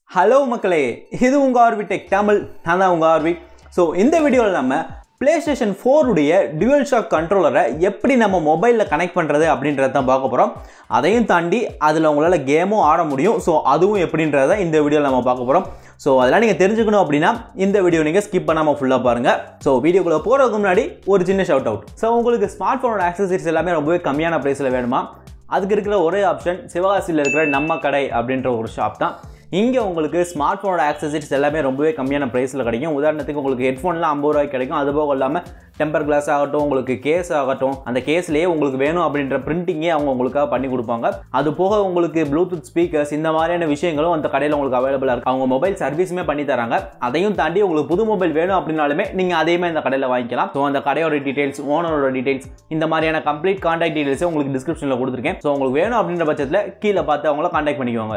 hello மக்களே இது உங்கள் ஆர்பிட் டெக் தமிழ் நான் தான் உங்கள் ஆர்பிட் ஸோ இந்த வீடியோவில் நம்ம ப்ளே ஸ்டேஷன் ஃபோருடைய டியூவல் ஷாக் கண்ட்ரோலரை எப்படி நம்ம மொபைலில் கனெக்ட் பண்ணுறது அப்படின்றத தான் பார்க்க போகிறோம் அதையும் தாண்டி அதில் உங்களால் கேமும் ஆட முடியும் ஸோ அதுவும் எப்படின்றத இந்த வீடியோவில் நம்ம பார்க்க போகிறோம் ஸோ அதெல்லாம் நீங்கள் தெரிஞ்சுக்கணும் அப்படின்னா இந்த வீடியோ நீங்கள் ஸ்கிப் பண்ணாமல் ஃபுல்லாக பாருங்கள் ஸோ வீடியோக்குள்ளே போகிறதுக்கு முன்னாடி ஒரு சின்ன ஷவுட் அவுட் ஸோ உங்களுக்கு ஸ்மார்ட் ஃபோனோட ஆக்சசரிஸ் எல்லாமே ரொம்பவே கம்மியான ப்ரைஸில் வேணுமா அதுக்கு இருக்கிற ஒரே ஆப்ஷன் சிவகாசியில் இருக்கிற நம்ம கடை அப்படின்ற ஒரு ஷாப் தான் இங்கே உங்களுக்கு ஸ்மார்ட் ஃபோனோட ஆக்சசரிஸ் எல்லாமே ரொம்பவே கம்மியான ப்ரைஸில் கிடைக்கும் உதாரணத்துக்கு உங்களுக்கு ஹெட்ஃபோன்லாம் ஐம்பது ரூபாய்க்கு கிடைக்கும் அது போக இல்லாமல் டெம்பர் கிளாஸ் ஆகட்டும் உங்களுக்கு கேஸ் ஆகட்டும் அந்த கேஸ்லேயே உங்களுக்கு வேணும் அப்படின்ற பிரிண்டிங்கே அவங்க உங்களுக்காக பண்ணி கொடுப்பாங்க அது போக உங்களுக்கு ப்ளூடூத் ஸ்பீக்கர்ஸ் இந்த மாதிரியான விஷயங்களும் அந்த கடையில் உங்களுக்கு அவைலபிளாக இருக்குது அவங்க மொபைல் சர்வீஸுமே பண்ணி தராங்க அதையும் தாண்டி உங்களுக்கு புது மொபைல் வேணும் அப்படின்னாலுமே நீங்கள் அதையுமே இந்த கடையில் வாங்கிக்கலாம் ஸோ அந்த கடையோட டீடைல்ஸ் ஓனரோட டீடைல்ஸ் இந்த மாதிரியான கம்ப்ளீட் கான்டாக்ட் டீடைல்ஸை உங்களுக்கு டிஸ்கிரிப்ஷனில் கொடுத்துருக்கேன் ஸோ உங்களுக்கு வேணும் அப்படின்ற பட்சத்தில் கீழே பார்த்து அவங்கள கான்டாக்ட் பண்ணிக்கோங்க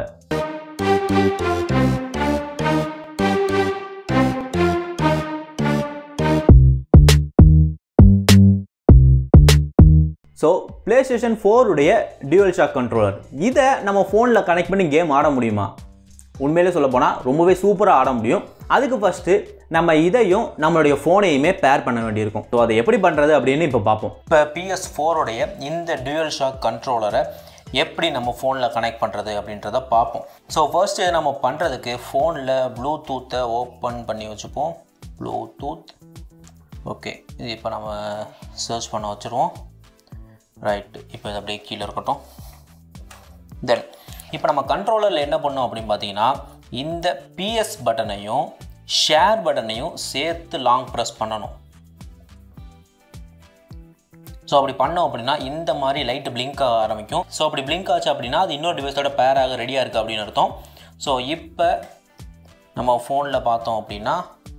ஸோ ப்ளே ஸ்டேஷன் ஃபோருடைய டியூவல் ஷாக் கண்ட்ரோலர் இதை நம்ம ஃபோனில் கனெக்ட் பண்ணி கேம் ஆட முடியுமா உண்மையிலே சொல்ல போனால் ரொம்பவே சூப்பராக ஆட முடியும் அதுக்கு ஃபஸ்ட்டு நம்ம இதையும் நம்மளுடைய ஃபோனையுமே பேர் பண்ண வேண்டியிருக்கும் ஸோ அதை எப்படி பண்ணுறது அப்படின்னு இப்போ பார்ப்போம் இப்போ பிஎஸ் ஃபோருடைய இந்த டியூவல் ஷாக் கண்ட்ரோலரை எப்படி நம்ம ஃபோனில் கனெக்ட் பண்ணுறது அப்படின்றத பார்ப்போம் ஸோ ஃபர்ஸ்ட்டு நம்ம பண்ணுறதுக்கு ஃபோனில் ப்ளூடூத்தை ஓப்பன் பண்ணி வச்சுப்போம் ப்ளூடூத் ஓகே இது இப்போ நம்ம சர்ச் பண்ண வச்சுருவோம் ரைட்டு இப்போ இது அப்படியே கீழே இருக்கட்டும் தென் இப்போ நம்ம கண்ட்ரோலரில் என்ன பண்ணோம் அப்படின்னு பார்த்தீங்கன்னா இந்த பிஎஸ் பட்டனையும் ஷேர் பட்டனையும் சேர்த்து லாங் ப்ரெஸ் பண்ணணும் ஸோ அப்படி பண்ணோம் அப்படின்னா இந்த மாதிரி லைட்டு பிளிங்க் ஆக ஆரம்பிக்கும் ஸோ அப்படி பிளிங்க் ஆச்சு அப்படின்னா அது இன்னொரு டிவைஸோட பேராக ரெடியாக இருக்குது அப்படின்னு அர்த்தம் ஸோ இப்போ நம்ம ஃபோனில் பார்த்தோம் அப்படின்னா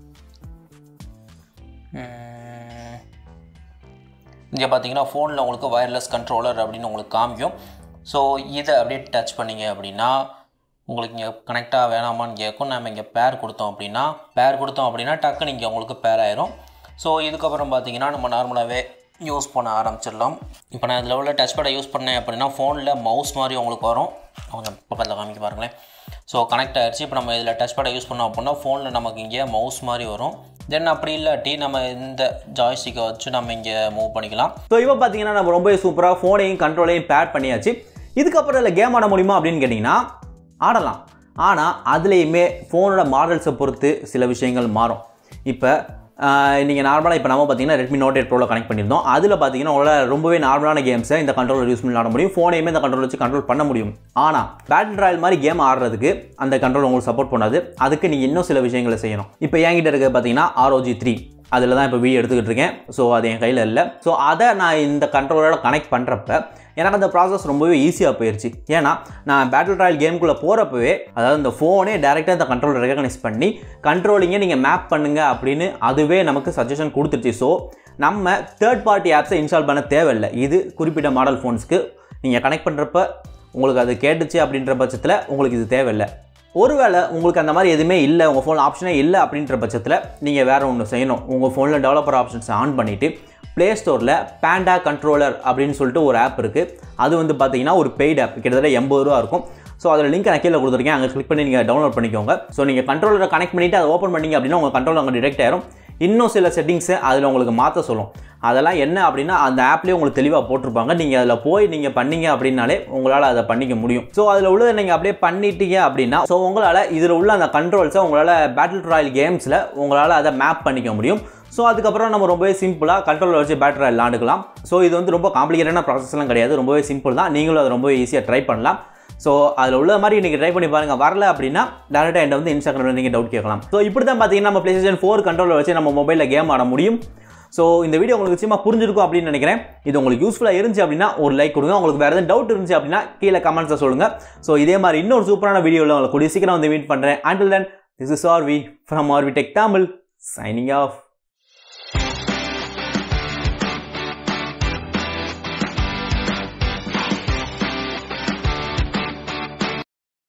இங்கே பார்த்தீங்கன்னா ஃபோனில் உங்களுக்கு வயர்லெஸ் கண்ட்ரோலர் அப்படின்னு உங்களுக்கு காமிக்கும் ஸோ இதை அப்படியே டச் பண்ணிங்க அப்படின்னா உங்களுக்கு இங்கே கனெக்டாக வேணாமான்னு கேட்கும் நம்ம இங்கே பேர் கொடுத்தோம் அப்படின்னா பேர் கொடுத்தோம் அப்படின்னா டக்குன்னு இங்கே உங்களுக்கு பேர் ஆயிரும் ஸோ இதுக்கப்புறம் பார்த்தீங்கன்னா நம்ம நார்மலாகவே யூஸ் பண்ண ஆரம்பிச்சிடலாம் இப்போ நான் இதில் உள்ள டச் பேடை யூஸ் பண்ணேன் அப்படின்னா ஃபோனில் மவுஸ் மாதிரி உங்களுக்கு வரும் கொஞ்சம் பக்கத்தில் காமிக்க பாருங்களேன் ஸோ கனெக்ட் ஆகிடுச்சு இப்போ நம்ம இதில் டச் பேடை யூஸ் பண்ணோம் அப்படின்னா ஃபோனில் நமக்கு இங்கே மவுஸ் மாதிரி வரும் தென் அப்படி இல்லாட்டி நம்ம இந்த ஜாய்ஸ்டிக்கை வச்சு நம்ம இங்கே மூவ் பண்ணிக்கலாம் ஸோ இப்போ பார்த்தீங்கன்னா நம்ம ரொம்பவே சூப்பராக ஃபோனையும் கண்ட்ரோலையும் பேர் பண்ணியாச்சு இதுக்கப்புறம் இதில் கேம் ஆட முடியுமா அப்படின்னு கேட்டிங்கன்னா ஆடலாம் ஆனால் அதுலேயுமே ஃபோனோட மாடல்ஸை பொறுத்து சில விஷயங்கள் மாறும் இப்போ நீங்கள் நார்மலாக இப்போ நம்ம பார்த்தீங்கன்னா ரெட்மி நோட் எயிட் ப்ரோவில் கனெக்ட் பண்ணியிருந்தோம் அதில் பார்த்தீங்கன்னா உங்களால் ரொம்பவே நார்மலான கேம்ஸை இந்த கண்ட்ரோலர் யூஸ் பண்ணி ஆட முடியும் ஃபோனையுமே இந்த கண்ட்ரோல் வச்சு கண்ட்ரோல் பண்ண முடியும் ஆனால் பேட்டில் ராயல் மாதிரி கேம் ஆடுறதுக்கு அந்த கண்ட்ரோல் உங்களுக்கு சப்போர்ட் பண்ணாது அதுக்கு நீங்கள் இன்னும் சில விஷயங்களை செய்யணும் இப்போ என்கிட்ட இருக்க பார்த்தீங்கன்னா ஆர்ஓஜி த்ரீ அதில் தான் இப்போ வீடியோ எடுத்துக்கிட்டு இருக்கேன் ஸோ அது என் கையில் இல்லை ஸோ அதை நான் இந்த கண்ட்ரோலரோட கனெக்ட் பண்ணுறப்ப எனக்கு அந்த ப்ராசஸ் ரொம்பவே ஈஸியாக போயிடுச்சு ஏன்னா நான் பேட்டில் ராயல் கேமுக்குள்ளே போகிறப்பவே அதாவது இந்த ஃபோனே டேரெக்டாக இந்த கண்ட்ரோல் ரெகனைஸ் பண்ணி கண்ட்ரோலிங்கை நீங்கள் மேப் பண்ணுங்க அப்படின்னு அதுவே நமக்கு சஜஷன் கொடுத்துருச்சு ஸோ நம்ம தேர்ட் பார்ட்டி ஆப்ஸை இன்ஸ்டால் பண்ண தேவையில்லை இது குறிப்பிட்ட மாடல் ஃபோன்ஸ்க்கு நீங்கள் கனெக்ட் பண்ணுறப்ப உங்களுக்கு அது கேட்டுச்சு அப்படின்ற பட்சத்தில் உங்களுக்கு இது தேவையில்லை ஒருவேளை உங்களுக்கு அந்த மாதிரி எதுவுமே இல்லை உங்கள் ஃபோனில் ஆப்ஷனே இல்லை அப்படின்ற பட்சத்தில் நீங்கள் வேறு ஒன்று செய்யணும் உங்கள் ஃபோனில் டெவலப்பர் ஆப்ஷன்ஸை ஆன் பண்ணிவிட்டு ப்ளே ஸ்டோரில் பேண்டா கண்ட்ரோலர் அப்படின்னு சொல்லிட்டு ஒரு ஆப் இருக்குது அது வந்து பார்த்தீங்கன்னா ஒரு பெய்ட் ஆப் கிட்டத்தட்ட எண்பது ரூபா இருக்கும் ஸோ அதில் லிங்க் நான் கீழே கொடுத்துருக்கேன் அங்கே கிளிக் பண்ணி நீங்கள் டவுன்லோட் பண்ணிக்கோங்க ஸோ நீங்கள் கண்ட்ரோலரை கனெக்ட் பண்ணிவிட்டு அதை ஓப்பன் பண்ணிங்க அப்படின்னா உங்கள் கண்ட்ரோல் அங்கே டிடெக்ட் ஆயிரும் இன்னும் சில செட்டிங்ஸை அதில் உங்களுக்கு மாற்ற சொல்லும் அதெல்லாம் என்ன அப்படின்னா அந்த ஆப்லேயே உங்களுக்கு தெளிவாக போட்டிருப்பாங்க நீங்கள் அதில் போய் நீங்கள் பண்ணீங்க அப்படின்னாலே உங்களால் அதை பண்ணிக்க முடியும் ஸோ அதில் உள்ளதை நீங்கள் அப்படியே பண்ணிட்டீங்க அப்படின்னா ஸோ உங்களால் இதில் உள்ள அந்த கண்ட்ரோல்ஸை உங்களால் பேட்டில் ராயல் கேம்ஸில் உங்களால் அதை மேப் பண்ணிக்க முடியும் ஸோ அதுக்கப்புறம் நம்ம ரொம்பவே சிம்பிளாக கண்ட்ரோலில் வச்சு பேட்டரி விளாண்டுக்கலாம் ஸோ இது வந்து ரொம்ப காம்ப்ளிகேட்டான ப்ராசஸ்லாம் கிடையாது ரொம்பவே சிம்பிள் தான் நீங்களும் அதை ரொம்பவே ஈஸியாக ட்ரை பண்ணலாம் ஸோ அதில் உள்ள மாதிரி நீங்கள் ட்ரை பண்ணி பாருங்கள் வரல அப்படின்னா டேரெக்டாக என்கிட்ட வந்து இன்ஸ்டாகிராமில் நீங்கள் டவுட் கேட்கலாம் ஸோ இப்படி தான் பார்த்தீங்கன்னா நம்ம ப்ளே ஸ்டேஷன் ஃபோர் கண்ட்ரோலில் வச்சு நம்ம மொபைலில் கேம் ஆட முடியும் ஸோ இந்த வீடியோ உங்களுக்கு நிச்சயமாக புரிஞ்சிருக்கும் அப்படின்னு நினைக்கிறேன் இது உங்களுக்கு யூஸ்ஃபுல்லாக இருந்துச்சு அப்படின்னா ஒரு லைக் கொடுங்க உங்களுக்கு வேறு எதுவும் டவுட் இருந்துச்சு அப்படின்னா கீழே கமெண்ட்ஸை சொல்லுங்கள் ஸோ இதே மாதிரி இன்னொரு சூப்பரான வீடியோவில் உங்களுக்கு கூடிய சீக்கிரம் வந்து மீட் பண்ணுறேன் until then this is R V from R V tech Tamil signing of